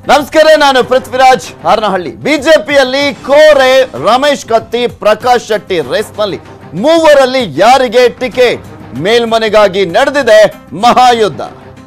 ನಮಸ್ಕಾರ ನಾನು ಪೃಥ್ವಿರಾಜ್ ಹಾರನಹಳ್ಳಿ ಬಿಜೆಪಿಯಲ್ಲಿ ಕೋರೆ ರಮೇಶ್ ಕತ್ತಿ ಪ್ರಕಾಶ್ ಶೆಟ್ಟಿ ರೇಸ್ನಲ್ಲಿ ಮೂವರಲ್ಲಿ ಯಾರಿಗೆ ಟಿಕೆಟ್ ಮೇಲ್ಮನೆಗಾಗಿ ನಡೆದಿದೆ ಮಹಾಯುದ್ಧ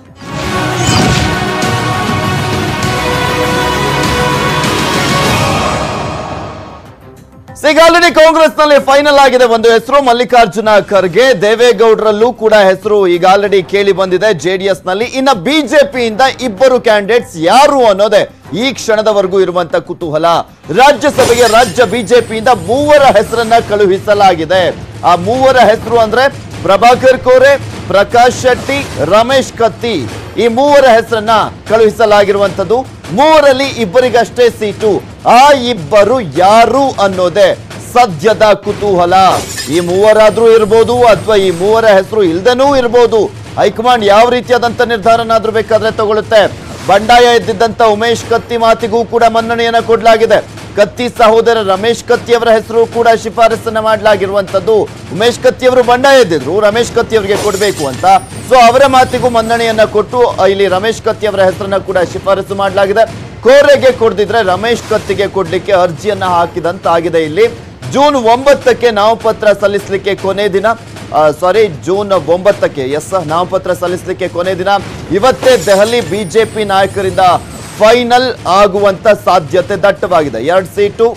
ಈಗ ಆಲ್ರೆಡಿ ಕಾಂಗ್ರೆಸ್ ನಲ್ಲಿ ಫೈನಲ್ ಆಗಿದೆ ಒಂದು ಹೆಸರು ಮಲ್ಲಿಕಾರ್ಜುನ ಖರ್ಗೆ ದೇವೇಗೌಡರಲ್ಲೂ ಕೂಡ ಹೆಸರು ಈಗ ಆಲ್ರೆಡಿ ಕೇಳಿ ಬಂದಿದೆ ಜೆಡಿಎಸ್ ನಲ್ಲಿ ಇನ್ನ ಬಿಜೆಪಿಯಿಂದ ಇಬ್ಬರು ಕ್ಯಾಂಡಿಡೇಟ್ಸ್ ಯಾರು ಅನ್ನೋದೇ ಈ ಕ್ಷಣದವರೆಗೂ ಇರುವಂತ ಕುತೂಹಲ ರಾಜ್ಯಸಭೆಗೆ ರಾಜ್ಯ ಬಿಜೆಪಿಯಿಂದ ಮೂವರ ಹೆಸರನ್ನ ಕಳುಹಿಸಲಾಗಿದೆ ಆ ಮೂವರ ಹೆಸರು ಅಂದ್ರೆ ಪ್ರಭಾಕರ್ ಕೋರೆ ಪ್ರಕಾಶ್ ಶೆಟ್ಟಿ ರಮೇಶ್ ಕತ್ತಿ ಈ ಮೂವರ ಹೆಸರನ್ನ ಕಳುಹಿಸಲಾಗಿರುವಂತದ್ದು ಮೂವರಲ್ಲಿ ಇಬ್ಬರಿಗಷ್ಟೇ ಸೀಟು ಆ ಇಬ್ಬರು ಯಾರು ಅನ್ನೋದೇ ಸದ್ಯದ ಕುತೂಹಲ ಈ ಮೂವರಾದ್ರೂ ಇರ್ಬೋದು ಅಥವಾ ಈ ಮೂವರ ಹೆಸರು ಇಲ್ದೇನೂ ಇರ್ಬೋದು ಹೈಕಮಾಂಡ್ ಯಾವ ರೀತಿಯಾದಂತ ನಿರ್ಧಾರನಾದ್ರೂ ಬೇಕಾದ್ರೆ ತಗೊಳುತ್ತೆ ಬಂಡಾಯ ಎದ್ದಿದ್ದಂತ ಉಮೇಶ್ ಕತ್ತಿ ಮಾತಿಗೂ ಕೂಡ ಮನ್ನಣೆಯನ್ನ ಕೊಡಲಾಗಿದೆ ಕತ್ತಿ ಸಹೋದರ ರಮೇಶ್ ಕತ್ತಿ ಅವರ ಹೆಸರು ಕೂಡ ಶಿಫಾರಸನ್ನ ಮಾಡಲಾಗಿರುವಂತದ್ದು ಉಮೇಶ್ ಕತ್ತಿ ಅವರು ಬಂಡಾಯ ಎದ್ದಿದ್ರು ರಮೇಶ್ ಕತ್ತಿ ಅವರಿಗೆ ಕೊಡಬೇಕು ಅಂತ ಸೊ ಅವರ ಮಾತಿಗೂ ಮನ್ನಣೆಯನ್ನ ಕೊಟ್ಟು ಅಹ್, ಇಲ್ಲಿ ರಮೇಶ್ ಕತ್ತಿ ಅವರ ಹೆಸರನ್ನ ಕೂಡ ಶಿಫಾರಸು ಮಾಡಲಾಗಿದೆ ಕೋರೆಗೆ ಕೊಡದಿದ್ರೆ ರಮೇಶ್ ಕತ್ತಿಗೆ ಕೊಡ್ಲಿಕ್ಕೆ ಅರ್ಜಿಯನ್ನ ಹಾಕಿದಂತಾಗಿದೆ ಇಲ್ಲಿ ಜೂನ್ ಒಂಬತ್ತಕ್ಕೆ ನಾಮಪತ್ರ ಸಲ್ಲಿಸಲಿಕ್ಕೆ ಕೊನೆ ದಿನ ಸಾರಿ ಜೂನ್ ಒಂಬತ್ತಕ್ಕೆ ಎಸ್ ನಾಮಪತ್ರ ಸಲ್ಲಿಸಲಿಕ್ಕೆ ಕೊನೆ ದಿನ ಇವತ್ತೇ ದೆಹಲಿ ಬಿಜೆಪಿ ನಾಯಕರಿಂದ ಫೈನಲ್ ಆಗುವಂತ ಸಾಧ್ಯತೆ ದಟ್ಟವಾಗಿದೆ ಎರಡು ಸೀಟು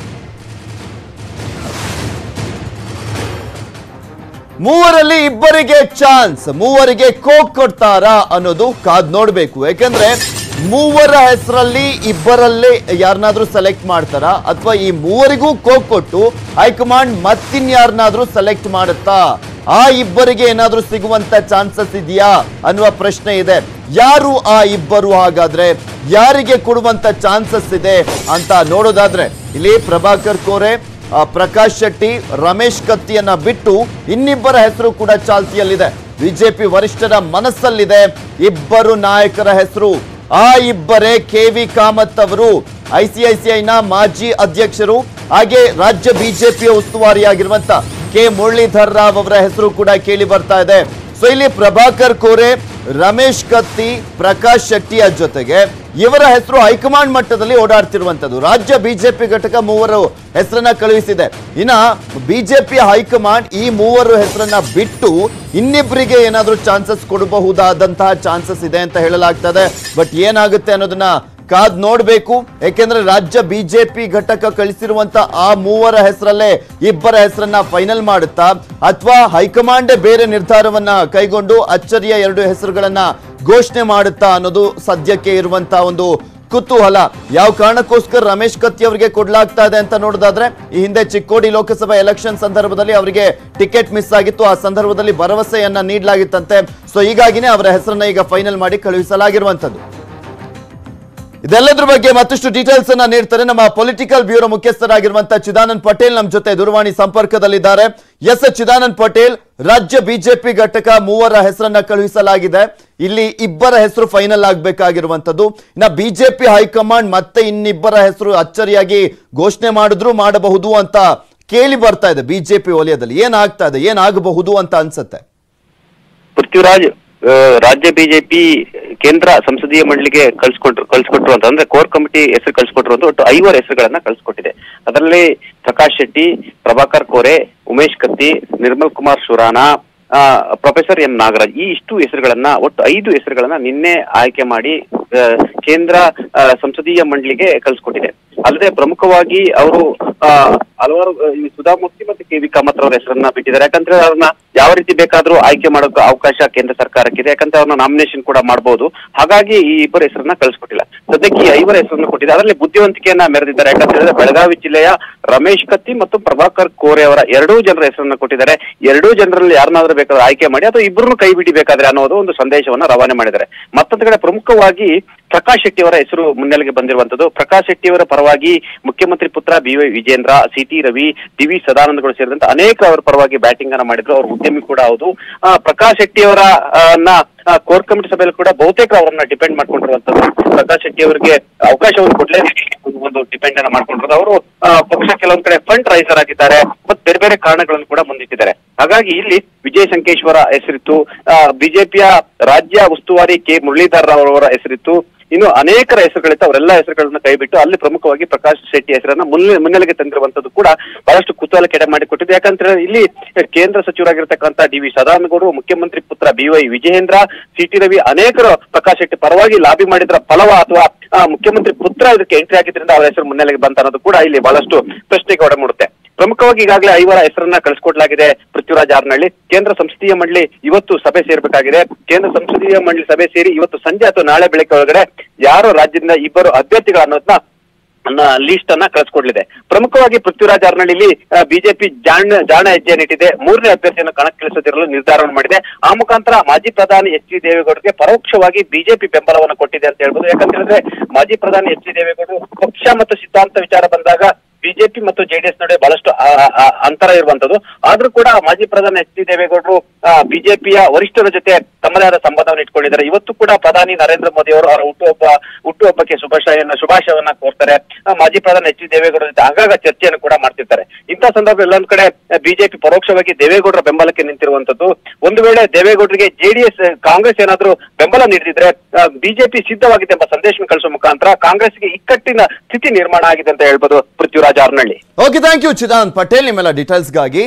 ಮೂವರಲ್ಲಿ ಇಬ್ಬರಿಗೆ ಚಾನ್ಸ್ ಮೂವರಿಗೆ ಕೋಕ್ ಕೊಡ್ತಾರಾ ಅನ್ನೋದು ಕಾದ್ ನೋಡ್ಬೇಕು ಯಾಕಂದ್ರೆ ಮೂವರ ಹೆಸರಲ್ಲಿ ಇಬ್ಬರಲ್ಲಿ ಯಾರನ್ನಾದ್ರೂ ಸೆಲೆಕ್ಟ್ ಮಾಡ್ತಾರಾ ಅಥವಾ ಈ ಮೂವರಿಗೂ ಕೋಕ್ ಕೊಟ್ಟು ಹೈಕಮಾಂಡ್ ಮತ್ತಿನ್ಯಾರನ್ನಾದ್ರೂ ಸೆಲೆಕ್ಟ್ ಮಾಡುತ್ತಾ ಆ ಇಬ್ಬರಿಗೆ ಏನಾದ್ರೂ ಸಿಗುವಂತ ಚಾನ್ಸಸ್ ಇದೆಯಾ ಅನ್ನುವ ಪ್ರಶ್ನೆ ಇದೆ ಯಾರು ಆ ಇಬ್ಬರು ಹಾಗಾದ್ರೆ ಯಾರಿಗೆ ಕೊಡುವಂತ ಚಾನ್ಸಸ್ ಇದೆ ಅಂತ ನೋಡೋದಾದ್ರೆ ಇಲ್ಲಿ ಪ್ರಭಾಕರ್ ಕೋರೆ ಆ, ಪ್ರಕಾಶ್ ಶೆಟ್ಟಿ ರಮೇಶ್ ಕತ್ತಿಯನ್ನ ಬಿಟ್ಟು ಇನ್ನಿಬ್ಬರ ಹೆಸರು ಕೂಡ ಚಾಲ್ತಿಯಲ್ಲಿದೆ ಬಿಜೆಪಿ ವರಿಷ್ಠರ ಮನಸ್ಸಲ್ಲಿದೆ ಇಬ್ಬರು ನಾಯಕರ ಹೆಸರು ಆ ಇಬ್ಬರೇ ಕೆ ವಿ ಕಾಮತ್ ಅವರು ಐಸಿಐಸಿಐನ ಮಾಜಿ ಅಧ್ಯಕ್ಷರು ಹಾಗೆ ರಾಜ್ಯ ಬಿಜೆಪಿಯ ಉಸ್ತುವಾರಿಯಾಗಿರುವಂತ ಕೆ ಮುರಳೀಧರ್ ರಾವ್ ಅವರ ಹೆಸರು ಕೂಡ ಕೇಳಿ ಬರ್ತಾ ಇದೆ ಸೊ ಇಲ್ಲಿ ಪ್ರಭಾಕರ್ ಕೋರೆ ರಮೇಶ್ ಕತ್ತಿ ಪ್ರಕಾಶ್ ಶೆಟ್ಟಿಯ ಜೊತೆಗೆ ಇವರ ಹೆಸರು ಹೈಕಮಾಂಡ್ ಮಟ್ಟದಲ್ಲಿ ಓಡಾಡ್ತಿರುವಂತದ್ದು ರಾಜ್ಯ ಬಿಜೆಪಿ ಘಟಕ ಮೂವರು ಹೆಸರನ್ನ ಕಳುಹಿಸಿದೆ ಇನ್ನ ಬಿಜೆಪಿ ಹೈಕಮಾಂಡ್ ಈ ಮೂವರು ಹೆಸರನ್ನ ಬಿಟ್ಟು ಇನ್ನಿಬ್ಬರಿಗೆ ಏನಾದ್ರೂ ಚಾನ್ಸಸ್ ಕೊಡಬಹುದಾದಂತಹ ಚಾನ್ಸಸ್ ಇದೆ ಅಂತ ಹೇಳಲಾಗ್ತದೆ ಬಟ್ ಏನಾಗುತ್ತೆ ಅನ್ನೋದನ್ನ ಕಾದ್ ನೋಡ್ಬೇಕು ಯಾಕೆಂದ್ರೆ ರಾಜ್ಯ ಬಿಜೆಪಿ ಘಟಕ ಕಳಿಸಿರುವಂತ ಆ ಮೂವರ ಹೆಸರಲ್ಲೇ ಇಬ್ಬರ ಹೆಸರನ್ನ ಫೈನಲ್ ಮಾಡುತ್ತಾ ಅಥವಾ ಹೈಕಮಾಂಡೇ ಬೇರೆ ನಿರ್ಧಾರವನ್ನ ಕೈಗೊಂಡು ಅಚ್ಚರಿಯ ಎರಡು ಹೆಸರುಗಳನ್ನ ಘೋಷಣೆ ಮಾಡುತ್ತಾ ಅನ್ನೋದು ಸದ್ಯಕ್ಕೆ ಇರುವಂತ ಒಂದು ಕುತೂಹಲ ಯಾವ ಕಾರಣಕ್ಕೋಸ್ಕರ ರಮೇಶ್ ಕತ್ತಿ ಅವರಿಗೆ ಕೊಡ್ಲಾಗ್ತಾ ಇದೆ ಅಂತ ನೋಡೋದಾದ್ರೆ ಈ ಹಿಂದೆ ಚಿಕ್ಕೋಡಿ ಲೋಕಸಭಾ ಎಲೆಕ್ಷನ್ ಸಂದರ್ಭದಲ್ಲಿ ಅವರಿಗೆ ಟಿಕೆಟ್ ಮಿಸ್ ಆಗಿತ್ತು ಆ ಸಂದರ್ಭದಲ್ಲಿ ಭರವಸೆಯನ್ನ ನೀಡಲಾಗಿತ್ತಂತೆ ಸೊ ಹೀಗಾಗಿನೇ ಅವರ ಹೆಸರನ್ನ ಈಗ ಫೈನಲ್ ಮಾಡಿ ಕಳುಹಿಸಲಾಗಿರುವಂತದ್ದು ಇದೆಲ್ಲದ್ರ ಬಗ್ಗೆ ಮತ್ತಷ್ಟು ಡೀಟೇಲ್ಸ್ ಅನ್ನ ನೀಡ್ತಾರೆ ನಮ್ಮ ಪೊಲಿಟಿಕಲ್ ಬ್ಯೂರೋ ಮುಖ್ಯಸ್ಥರಾಗಿರುವಂತಹ ಚಿದಾನಂದ್ ಪಟೇಲ್ ನಮ್ಮ ಜೊತೆ ದೂರವಾಣಿ ಸಂಪರ್ಕದಲ್ಲಿದ್ದಾರೆ ಎಸ್ ಚಿದಾನಂದ್ ಪಟೇಲ್ ರಾಜ್ಯ ಬಿಜೆಪಿ ಘಟಕ ಮೂವರ ಹೆಸರನ್ನ ಕಳುಹಿಸಲಾಗಿದೆ ಇಲ್ಲಿ ಇಬ್ಬರ ಹೆಸರು ಫೈನಲ್ ಆಗ್ಬೇಕಾಗಿರುವಂತದ್ದು ಇನ್ನ ಬಿಜೆಪಿ ಹೈಕಮಾಂಡ್ ಮತ್ತೆ ಇನ್ನಿಬ್ಬರ ಹೆಸರು ಅಚ್ಚರಿಯಾಗಿ ಘೋಷಣೆ ಮಾಡಿದ್ರು ಮಾಡಬಹುದು ಅಂತ ಕೇಳಿ ಬರ್ತಾ ಇದೆ ಬಿಜೆಪಿ ವಲಯದಲ್ಲಿ ಏನಾಗ್ತಾ ಇದೆ ಏನಾಗಬಹುದು ಅಂತ ಅನ್ಸುತ್ತೆ ಪೃಥ್ವಿರಾಜ್ ಆ, ರಾಜ್ಯ ಬಿಜೆಪಿ ಕೇಂದ್ರ ಸಂಸದೀಯ ಮಂಡಳಿಗೆ ಕಳ್ಸಿಕೊಟ್ರು ಕಳ್ಸಿಕೊಟ್ರು ಅಂತ ಅಂದ್ರೆ ಕೋರ್ ಕಮಿಟಿ ಹೆಸರು ಕಳ್ಸಿಕೊಟ್ರು ಅಂತ ಒಟ್ಟು ಐವರು ಹೆಸರುಗಳನ್ನ ಕಳ್ಸಿಕೊಟ್ಟಿದೆ ಅದರಲ್ಲಿ ಪ್ರಕಾಶ್ ಶೆಟ್ಟಿ ಪ್ರಭಾಕರ್ ಕೋರೆ ಉಮೇಶ್ ಕತ್ತಿ ನಿರ್ಮಲ್ ಕುಮಾರ್ ಶುರಾನ ಆ, ಪ್ರೊಫೆಸರ್ ಎಂ ನಾಗರಾಜ್ ಈ ಇಷ್ಟು ಹೆಸರುಗಳನ್ನ ಒಟ್ಟು ಐದು ಹೆಸರುಗಳನ್ನ ನಿನ್ನೆ ಆಯ್ಕೆ ಮಾಡಿ ಆ, ಕೇಂದ್ರ ಆ, ಸಂಸದೀಯ ಮಂಡಳಿಗೆ ಕಳ್ಸಿಕೊಟ್ಟಿದೆ ಅಲ್ಲದೆ ಪ್ರಮುಖವಾಗಿ ಅವರು ಆ, ಹಲವಾರು ಆ, ಈ ಸುಧಾ ಮೂರ್ತಿ ಮತ್ತೆ ಕೆ ವಿ ಕಾಮತ್ ಅವರ ಹೆಸರನ್ನ ಬಿಟ್ಟಿದ್ದಾರೆ ಯಾಕಂದ್ರೆ ಅವ್ರನ್ನ ಯಾವ ರೀತಿ ಬೇಕಾದ್ರೂ ಆಯ್ಕೆ ಮಾಡೋಕೆ ಅವಕಾಶ ಕೇಂದ್ರ ಸರ್ಕಾರಕ್ಕಿದೆ ಯಾಕಂದ್ರೆ ಅವ್ರನ್ನ ನಾಮಿನೇಷನ್ ಕೂಡ ಮಾಡಬಹುದು ಹಾಗಾಗಿ ಈ ಇಬ್ಬರ ಹೆಸರನ್ನ ಕಳ್ಸಿಕೊಟ್ಟಿಲ್ಲ ಸದ್ಯಕ್ಕೆ ಈ ಐವರ ಹೆಸರನ್ನ ಕೊಟ್ಟಿದೆ ಅದರಲ್ಲಿ ಬುದ್ಧಿವಂತಿಕೆಯನ್ನ ಮೆರೆದಿದ್ದಾರೆ ಯಾಕಂತ ಹೇಳಿದ್ರೆ ಬೆಳಗಾವಿ ಜಿಲ್ಲೆಯ ರಮೇಶ್ ಕತ್ತಿ ಮತ್ತು ಪ್ರಭಾಕರ್ ಕೋರೆ ಅವರ ಎರಡೂ ಜನರ ಹೆಸರನ್ನ ಕೊಟ್ಟಿದ್ದಾರೆ ಎರಡೂ ಜನರಲ್ಲಿ ಯಾರನ್ನಾದ್ರೂ ಬೇಕಾದ್ರೆ ಆಯ್ಕೆ ಮಾಡಿ ಅಥವಾ ಇಬ್ಬರನ್ನು ಕೈ ಬಿಡಿಬೇಕಾದ್ರೆ ಅನ್ನೋದು ಒಂದು ಸಂದೇಶವನ್ನ ರವಾನೆ ಮಾಡಿದ್ದಾರೆ ಮತ್ತೊಂದು ಕಡೆ ಪ್ರಮುಖವಾಗಿ ಪ್ರಕಾಶ್ ಶೆಟ್ಟಿ ಅವರ ಹೆಸರು ಮುನ್ನೆಲೆಗೆ ಬಂದಿರುವಂತದ್ದು ಪ್ರಕಾಶ್ ಶೆಟ್ಟಿ ಅವರ ಪರವಾಗಿ ಮುಖ್ಯಮಂತ್ರಿ ಪುತ್ರ B Y Vijendra C T Ravi D V ಸದಾನಂದಗಳು ಸೇರಿದಂತೆ ಅನೇಕ ಅವರ ಪರವಾಗಿ ಬ್ಯಾಟಿಂಗ್ ಅನ್ನ ಮಾಡಿದ್ರು ಅವರು ಉದ್ಯಮಿ ಕೂಡ ಹೌದು ಆ, ಪ್ರಕಾಶ್ ಶೆಟ್ಟಿ ಅವರ ಆ, ನ ಕೋರ್ ಕಮಿಟಿ ಸಭೆಯಲ್ಲಿ ಕೂಡ ಬಹುತೇಕ ಅವರನ್ನ ಡಿಪೆಂಡ್ ಮಾಡ್ಕೊಂಡಿರುವಂತದ್ದು ಪ್ರಕಾಶ್ ಶೆಟ್ಟಿ ಅವರಿಗೆ ಅವಕಾಶವನ್ನು ಕೊಡ್ಲೇ ಒಂದು ಡಿಪೆಂಡ್ ಅನ್ನ ಮಾಡ್ಕೊಂಡಿರೋದು ಅವರು ಆ, ಪಕ್ಷ ಕೆಲವೊಂದ್ ಕಡೆ ಫಂಡ್ ರೈಸರ್ ಆಗಿದ್ದಾರೆ ಮತ್ತೆ ಬೇರೆ ಬೇರೆ ಕಾರಣಗಳನ್ನು ಕೂಡ ಮುಂದಿಟ್ಟಿದ್ದಾರೆ ಹಾಗಾಗಿ ಇಲ್ಲಿ ವಿಜಯ್ ಸಂಕೇಶ್ವರ ಹೆಸರಿತ್ತು ಬಿಜೆಪಿಯ ರಾಜ್ಯ ಉಸ್ತುವಾರಿ ಕೆ ಮುರಳೀಧರ್ ರಾವ್ ಅವರ ಹೆಸರಿತ್ತು ಇನ್ನು ಅನೇಕರ ಹೆಸರುಗಳಿತ್ತು ಅವರೆಲ್ಲ ಹೆಸರುಗಳನ್ನ ಕೈಬಿಟ್ಟು ಅಲ್ಲಿ ಪ್ರಮುಖವಾಗಿ ಪ್ರಕಾಶ್ ಶೆಟ್ಟಿ ಹೆಸರನ್ನ ಮುನ್ನೆ ಮುನ್ನೆಲೆಗೆ ತಂದಿರುವಂತದ್ದು ಕೂಡ ಬಹಳಷ್ಟು ಕುತೂಹಲ ಕೆಡೆ ಮಾಡಿಕೊಟ್ಟಿದೆ ಯಾಕಂದ್ರೆ ಇಲ್ಲಿ ಕೇಂದ್ರ ಸಚಿವರಾಗಿರ್ತಕ್ಕಂಥ ಡಿ ವಿ ಸದಾನಗೌಡರು ಮುಖ್ಯಮಂತ್ರಿ ಪುತ್ರ B Y Vijayendra C T Ravi ಅನೇಕರು ಪ್ರಕಾಶ್ ಶೆಟ್ಟಿ ಪರವಾಗಿ ಲಾಬಿ ಮಾಡಿದ್ರ ಫಲವ ಅಥವಾ ಆ, ಮುಖ್ಯಮಂತ್ರಿ ಪುತ್ರ ಇದಕ್ಕೆ ಎಂಟ್ರಿ ಆಗಿದ್ರಿಂದ ಅವರ ಹೆಸರು ಮುನ್ನೆಲೆಗೆ ಬಂತ ಅನ್ನೋದು ಕೂಡ ಇಲ್ಲಿ ಬಹಳಷ್ಟು ಪ್ರಶ್ನೆಗೆ ಒಡಮೂಡುತ್ತೆ ಪ್ರಮುಖವಾಗಿ ಈಗಾಗಲೇ ಐವರ ಹೆಸರನ್ನ ಕಳಿಸ್ಕೊಡ್ಲಾಗಿದೆ ಪೃಥ್ವಿರಾಜ್ ಹಾರ್ನಹಳ್ಳಿ ಕೇಂದ್ರ ಸಂಸದೀಯ ಮಂಡಳಿ ಇವತ್ತು ಸಭೆ ಸೇರ್ಬೇಕಾಗಿದೆ ಕೇಂದ್ರ ಸಂಸದೀಯ ಮಂಡಳಿ ಸಭೆ ಸೇರಿ ಇವತ್ತು ಸಂಜೆ ಅಥವಾ ನಾಳೆ ಬೆಳಗ್ಗೆ ಒಳಗಡೆ ಯಾರು ರಾಜ್ಯದಿಂದ ಇಬ್ಬರು ಅಭ್ಯರ್ಥಿಗಳು ಅನ್ನೋದನ್ನ ಲೀಸ್ಟ್ ಅನ್ನ ಕಳಿಸ್ಕೊಡ್ಲಿದೆ ಪ್ರಮುಖವಾಗಿ ಪೃಥ್ವಿರಾಜ್ ಹಾರ್ನಹಳ್ಳಿಲಿ ಬಿಜೆಪಿ ಜಾಣ ಜಾಣ ಹೆಜ್ಜೆಯನ್ನು ಇಟ್ಟಿದೆ ಮೂರನೇ ಅಭ್ಯರ್ಥಿಯನ್ನು ಕಣಕ್ಕಿಳಿಸದಿರಲು ನಿರ್ಧಾರವನ್ನು ಮಾಡಿದೆ ಆ ಮುಖಾಂತರ ಮಾಜಿ ಪ್ರಧಾನಿ ಎಚ್ ಡಿ ದೇವೇಗೌಡರಿಗೆ ಪರೋಕ್ಷವಾಗಿ ಬಿಜೆಪಿ ಬೆಂಬಲವನ್ನು ಕೊಟ್ಟಿದೆ ಅಂತ ಹೇಳ್ಬೋದು ಯಾಕಂತ ಹೇಳಿದ್ರೆ ಮಾಜಿ ಪ್ರಧಾನಿ ಎಚ್ ಡಿ ದೇವೇಗೌಡರು ಪಕ್ಷ ಮತ್ತು ಸಿದ್ಧಾಂತ ವಿಚಾರ ಬಂದಾಗ ಬಿಜೆಪಿ ಮತ್ತು ಜೆಡಿಎಸ್ ನಡುವೆ ಬಹಳಷ್ಟು ಆ, ಆ, ಅಂತರ ಇರುವಂತದ್ದು ಆದ್ರೂ ಕೂಡ ಮಾಜಿ ಪ್ರಧಾನಿ ಎಚ್ ಡಿ ದೇವೇಗೌಡರು ಬಿಜೆಪಿಯ ವರಿಷ್ಠರ ಜೊತೆ ತಮ್ಮದೇ ಆದ ಸಂಬಂಧವನ್ನು ಇಟ್ಕೊಂಡಿದ್ದಾರೆ ಇವತ್ತು ಕೂಡ ಪ್ರಧಾನಿ ನರೇಂದ್ರ ಮೋದಿ ಅವರು ಅವರ ಹುಟ್ಟುಹಬ್ಬ ಹುಟ್ಟುಹಬ್ಬಕ್ಕೆ ಶುಭಾಶಯನ್ನ ಶುಭಾಶಯವನ್ನ ಕೋರ್ತಾರೆ ಆ, ಮಾಜಿ ಪ್ರಧಾನಿ ಎಚ್ ಡಿ ದೇವೇಗೌಡರ ಜೊತೆ ಆಗಾಗ ಚರ್ಚೆಯನ್ನು ಕೂಡ ಮಾಡ್ತಿರ್ತಾರೆ ಇಂಥ ಸಂದರ್ಭ ಎಲ್ಲೊಂದ್ ಕಡೆ ಬಿಜೆಪಿ ಪರೋಕ್ಷವಾಗಿ ದೇವೇಗೌಡರ ಬೆಂಬಲಕ್ಕೆ ನಿಂತಿರುವಂತದ್ದು ಒಂದು ವೇಳೆ ದೇವೇಗೌಡರಿಗೆ ಜೆಡಿಎಸ್ ಕಾಂಗ್ರೆಸ್ ಏನಾದ್ರೂ ಬೆಂಬಲ ನೀಡಿದ್ರೆ ಬಿಜೆಪಿ ಸಿದ್ಧವಾಗಿದೆ ಎಂಬ ಸಂದೇಶ ಕಳಿಸುವ ಮುಖಾಂತರ ಕಾಂಗ್ರೆಸ್ಗೆ ಇಕ್ಕಟ್ಟಿನ ಸ್ಥಿತಿ ನಿರ್ಮಾಣ ಆಗಿದೆ ಅಂತ ಹೇಳ್ಬೋದು Prithviraj Harnahalli okay thank you Chidanand Patel ನಿಮ್ಮೆಲ್ಲ ಡೀಟೇಲ್ಸ್ಗಾಗಿ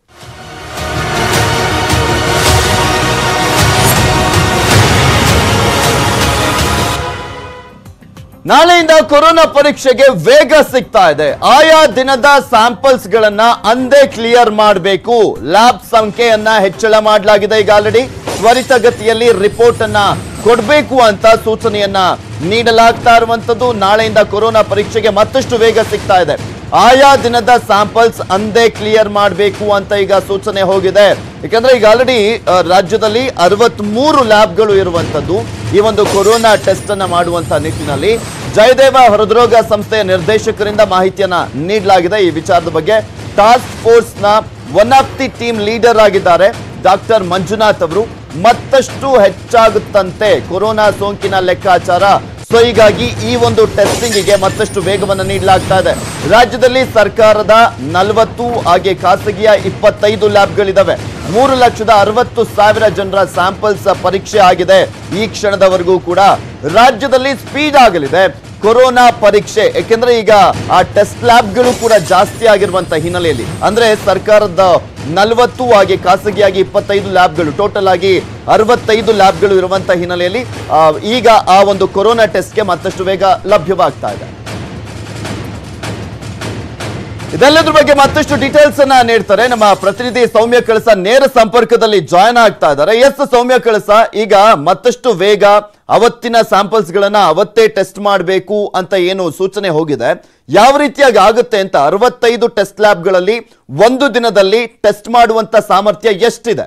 ನಾಳೆಯಿಂದ ಕೊರೋನಾ ಪರೀಕ್ಷೆಗೆ ವೇಗ ಸಿಗ್ತಾ ಇದೆ ಆಯಾ ದಿನದ ಸ್ಯಾಂಪಲ್ಸ್ ಗಳನ್ನ ಅಂದೇ ಕ್ಲಿಯರ್ ಮಾಡಬೇಕು ಲ್ಯಾಬ್ ಸಂಖ್ಯೆಯನ್ನ ಹೆಚ್ಚಳ ಮಾಡಲಾಗಿದೆ ಈಗ ಆಲ್ರೆಡಿ ತ್ವರಿತಗತಿಯಲ್ಲಿ ರಿಪೋರ್ಟ್ ಅನ್ನ ಕೊಡಬೇಕು ಅಂತ ಸೂಚನೆಯನ್ನ ನೀಡಲಾಗ್ತಾ ಇರುವಂತದ್ದು ನಾಳೆಯಿಂದ ಕೊರೋನಾ ಪರೀಕ್ಷೆಗೆ ಮತ್ತಷ್ಟು ವೇಗ ಸಿಗ್ತಾ ಇದೆ ಆಯಾ ದಿನದ ಸ್ಯಾಂಪಲ್ಸ್ ಅಂದೇ ಕ್ಲಿಯರ್ ಮಾಡಬೇಕು ಅಂತ ಈಗ ಸೂಚನೆ ಹೋಗಿದೆ ಯಾಕಂದ್ರೆ ಈಗ ಆಲ್ರೆಡಿ ರಾಜ್ಯದಲ್ಲಿ ಅರವತ್ಮೂರು ಲ್ಯಾಬ್ಗಳು ಇರುವಂತದ್ದು ಈ ಒಂದು ಕೊರೋನಾ ಟೆಸ್ಟ್ ಅನ್ನ ಮಾಡುವಂತ ನಿಟ್ಟಿನಲ್ಲಿ ಜಯದೇವ ಹೃದ್ರೋಗ ಸಂಸ್ಥೆಯ ನಿರ್ದೇಶಕರಿಂದ ಮಾಹಿತಿಯನ್ನ ನೀಡಲಾಗಿದೆ ಈ ವಿಚಾರದ ಬಗ್ಗೆ ಟಾಸ್ಕ್ ಫೋರ್ಸ್ ನ one of the team leader ಆಗಿದ್ದಾರೆ ಡಾಕ್ಟರ್ ಮಂಜುನಾಥ್ ಅವರು ಮತ್ತಷ್ಟು ಹೆಚ್ಚಾಗುತ್ತಂತೆ ಕೊರೋನಾ ಸೋಂಕಿನ ಲೆಕ್ಕಾಚಾರ ಸೊ ಹೀಗಾಗಿ ಈ ಒಂದು ಟೆಸ್ಟಿಂಗಿಗೆ ಮತ್ತಷ್ಟು ವೇಗವನ್ನು ನೀಡಲಾಗ್ತಾ ಇದೆ ರಾಜ್ಯದಲ್ಲಿ ಸರ್ಕಾರದ ನಲವತ್ತು ಹಾಗೆ ಖಾಸಗಿಯ ಇಪ್ಪತ್ತೈದು ಲ್ಯಾಬ್ಗಳಿದಾವೆ ಮೂರು ಲಕ್ಷದ ಅರವತ್ತು ಸಾವಿರ ಜನರ ಸ್ಯಾಂಪಲ್ಸ್ ಪರೀಕ್ಷೆ ಆಗಿದೆ ಈ ಕ್ಷಣದವರೆಗೂ ಕೂಡ ರಾಜ್ಯದಲ್ಲಿ ಸ್ಪೀಡ್ ಆಗಲಿದೆ ಕೊರೋನಾ ಪರೀಕ್ಷೆ ಯಾಕೆಂದ್ರೆ ಈಗ ಆ ಟೆಸ್ಟ್ ಲ್ಯಾಬ್ಗಳು ಕೂಡ ಜಾಸ್ತಿ ಆಗಿರುವಂತ ಹಿನ್ನೆಲೆಯಲ್ಲಿ ಅಂದ್ರೆ ಸರ್ಕಾರದ ನಲವತ್ತು ಹಾಗೆ ಖಾಸಗಿಯಾಗಿ ಇಪ್ಪತ್ತೈದು ಲ್ಯಾಬ್ಗಳು ಟೋಟಲ್ ಆಗಿ ಅರವತ್ತೈದು ಲ್ಯಾಬ್ಗಳು ಇರುವಂತ ಹಿನ್ನೆಲೆಯಲ್ಲಿ ಆ, ಈಗ ಆ ಒಂದು ಕೊರೋನಾ ಟೆಸ್ಟ್ಗೆ ಮತ್ತಷ್ಟು ವೇಗ ಲಭ್ಯವಾಗ್ತಾ ಇದೆ ಇದೆಲ್ಲದ್ರ ಬಗ್ಗೆ ಮತ್ತಷ್ಟು ಡೀಟೇಲ್ಸ್ ಅನ್ನ ನೀಡ್ತಾರೆ ನಮ್ಮ ಪ್ರತಿನಿಧಿ ಸೌಮ್ಯ ಕಳಸ ನೇರ ಸಂಪರ್ಕದಲ್ಲಿ ಜಾಯ್ನ್ ಆಗ್ತಾ ಇದ್ದಾರೆ ಎಸ್ ಸೌಮ್ಯ ಕಳಸ ಈಗ ಮತ್ತಷ್ಟು ವೇಗ ಅವತ್ತಿನ ಸ್ಯಾಂಪಲ್ಸ್ ಗಳನ್ನ ಅವತ್ತೇ ಟೆಸ್ಟ್ ಮಾಡಬೇಕು ಅಂತ ಏನು ಸೂಚನೆ ಹೋಗಿದೆ ಯಾವ ರೀತಿಯಾಗಿ ಆಗುತ್ತೆ ಅಂತ ಅರವತ್ತೈದು ಟೆಸ್ಟ್ ಲ್ಯಾಬ್ಗಳಲ್ಲಿ ಒಂದು ದಿನದಲ್ಲಿ ಟೆಸ್ಟ್ ಮಾಡುವಂತ ಸಾಮರ್ಥ್ಯ ಎಷ್ಟಿದೆ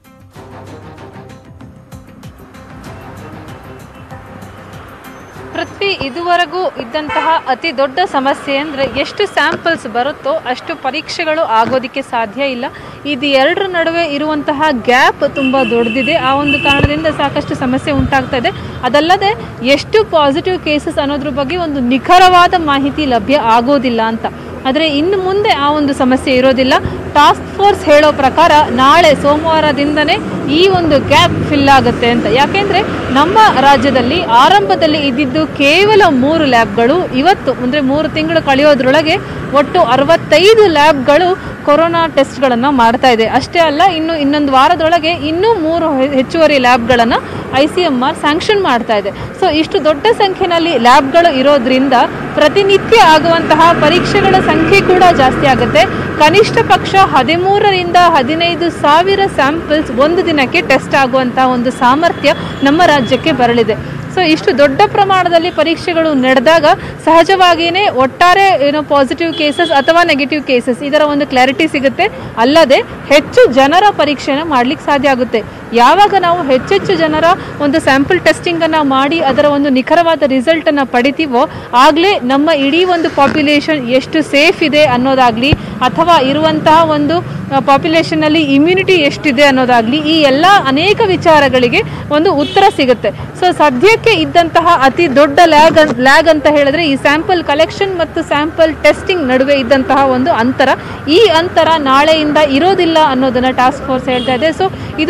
ಪೃಥ್ವಿ ಇದುವರೆಗೂ ಇದ್ದಂತಹ ಅತಿ ದೊಡ್ಡ ಸಮಸ್ಯೆ ಅಂದರೆ ಎಷ್ಟು ಸ್ಯಾಂಪಲ್ಸ್ ಬರುತ್ತೋ ಅಷ್ಟು ಪರೀಕ್ಷೆಗಳು ಆಗೋದಕ್ಕೆ ಸಾಧ್ಯ ಇಲ್ಲ ಇದು ಎರಡರ ನಡುವೆ ಇರುವಂತಹ ಗ್ಯಾಪ್ ತುಂಬ ದೊಡ್ಡದಿದೆ ಆ ಒಂದು ಕಾರಣದಿಂದ ಸಾಕಷ್ಟು ಸಮಸ್ಯೆ ಉಂಟಾಗ್ತಾ ಇದೆ ಅದಲ್ಲದೆ ಎಷ್ಟು ಪಾಸಿಟಿವ್ ಕೇಸಸ್ ಅನ್ನೋದ್ರ ಬಗ್ಗೆ ಒಂದು ನಿಖರವಾದ ಮಾಹಿತಿ ಲಭ್ಯ ಆಗೋದಿಲ್ಲ ಅಂತ ಆದರೆ ಇನ್ನು ಮುಂದೆ ಆ ಒಂದು ಸಮಸ್ಯೆ ಇರೋದಿಲ್ಲ ಟಾಸ್ಕ್ ಫೋರ್ಸ್ ಹೇಳೋ ಪ್ರಕಾರ ನಾಳೆ ಸೋಮವಾರದಿಂದನೇ ಈ ಒಂದು ಗ್ಯಾಪ್ ಫಿಲ್ ಆಗುತ್ತೆ ಅಂತ ಯಾಕೆಂದ್ರೆ ನಮ್ಮ ರಾಜ್ಯದಲ್ಲಿ ಆರಂಭದಲ್ಲಿ ಇದ್ದಿದ್ದು ಕೇವಲ ಮೂರು ಲ್ಯಾಬ್ಗಳು ಇವತ್ತು ಅಂದರೆ ಮೂರು ತಿಂಗಳು ಕಳೆಯೋದ್ರೊಳಗೆ ಒಟ್ಟು ಅರವತ್ತೈದು ಲ್ಯಾಬ್ಗಳು ಕೊರೋನಾ ಟೆಸ್ಟ್ಗಳನ್ನು ಮಾಡ್ತಾ ಇದೆ ಅಷ್ಟೇ ಅಲ್ಲ ಇನ್ನು ಇನ್ನೊಂದು ವಾರದೊಳಗೆ ಇನ್ನೂ ಮೂರು ಹೆ- ಹೆಚ್ಚುವರಿ ಲ್ಯಾಬ್ಗಳನ್ನು I C M R sanction ಮಾಡ್ತಾ ಇದೆ ಸೊ ಇಷ್ಟು ದೊಡ್ಡ ಸಂಖ್ಯೆಯಲ್ಲಿ ಲ್ಯಾಬ್ಗಳು ಇರೋದ್ರಿಂದ ಪ್ರತಿನಿತ್ಯ ಆಗುವಂತಹ ಪರೀಕ್ಷೆಗಳ ಸಂಖ್ಯೆ ಕೂಡ ಜಾಸ್ತಿ ಆಗುತ್ತೆ ಕನಿಷ್ಠ ಪಕ್ಷ ಹದಿಮೂರರಿಂದ ಹದಿನೈದು ಸಾವಿರ ಸ್ಯಾಂಪಲ್ಸ್ ಒಂದು ದಿನಕ್ಕೆ ಟೆಸ್ಟ್ ಆಗುವಂತಹ ಒಂದು ಸಾಮರ್ಥ್ಯ ನಮ್ಮ ರಾಜ್ಯಕ್ಕೆ ಬರಲಿದೆ ಸೊ ಇಷ್ಟು ದೊಡ್ಡ ಪ್ರಮಾಣದಲ್ಲಿ ಪರೀಕ್ಷೆಗಳು ನಡೆದಾಗ ಸಹಜವಾಗಿಯೇ ಒಟ್ಟಾರೆ ಏನೋ ಪಾಸಿಟಿವ್ ಕೇಸಸ್ ಅಥವಾ ನೆಗೆಟಿವ್ ಕೇಸಸ್ ಇದರ ಒಂದು ಕ್ಲಾರಿಟಿ ಸಿಗುತ್ತೆ ಅಲ್ಲದೆ ಹೆಚ್ಚು ಜನರ ಪರೀಕ್ಷೆನ ಮಾಡ್ಲಿಕ್ಕೆ ಸಾಧ್ಯ ಆಗುತ್ತೆ ಯಾವಾಗ ನಾವು ಹೆಚ್ಚೆಚ್ಚು ಜನರ ಒಂದು ಸ್ಯಾಂಪಲ್ ಟೆಸ್ಟಿಂಗನ್ನು ಮಾಡಿ ಅದರ ಒಂದು ನಿಖರವಾದ ರಿಸಲ್ಟನ್ನು ಪಡಿತೀವೋ ಆಗಲೇ ನಮ್ಮ ಇಡೀ ಒಂದು ಪಾಪ್ಯುಲೇಷನ್ ಎಷ್ಟು ಸೇಫ್ ಇದೆ ಅನ್ನೋದಾಗಲಿ ಅಥವಾ ಇರುವಂತಹ ಒಂದು ಪಾಪ್ಯುಲೇಷನಲ್ಲಿ ಇಮ್ಯುನಿಟಿ ಎಷ್ಟಿದೆ ಅನ್ನೋದಾಗಲಿ ಈ ಎಲ್ಲ ಅನೇಕ ವಿಚಾರಗಳಿಗೆ ಒಂದು ಉತ್ತರ ಸಿಗುತ್ತೆ ಸೊ ಸದ್ಯಕ್ಕೆ ಇದ್ದಂತಹ ಅತಿ ದೊಡ್ಡ ಲ್ಯಾಗ್ ಲ್ಯಾಗ್ ಅಂತ ಹೇಳಿದ್ರೆ ಈ ಸ್ಯಾಂಪಲ್ ಕಲೆಕ್ಷನ್ ಮತ್ತು ಸ್ಯಾಂಪಲ್ ಟೆಸ್ಟಿಂಗ್ ನಡುವೆ ಇದ್ದಂತಹ ಒಂದು ಅಂತರ ಈ ಅಂತರ ನಾಳೆಯಿಂದ ಇರೋದಿಲ್ಲ ಅನ್ನೋದನ್ನ ಟಾಸ್ಕ್ ಫೋರ್ಸ್ ಹೇಳ್ತಾ ಇದೆ ಸೊ ಇದು ತುಂಬಾ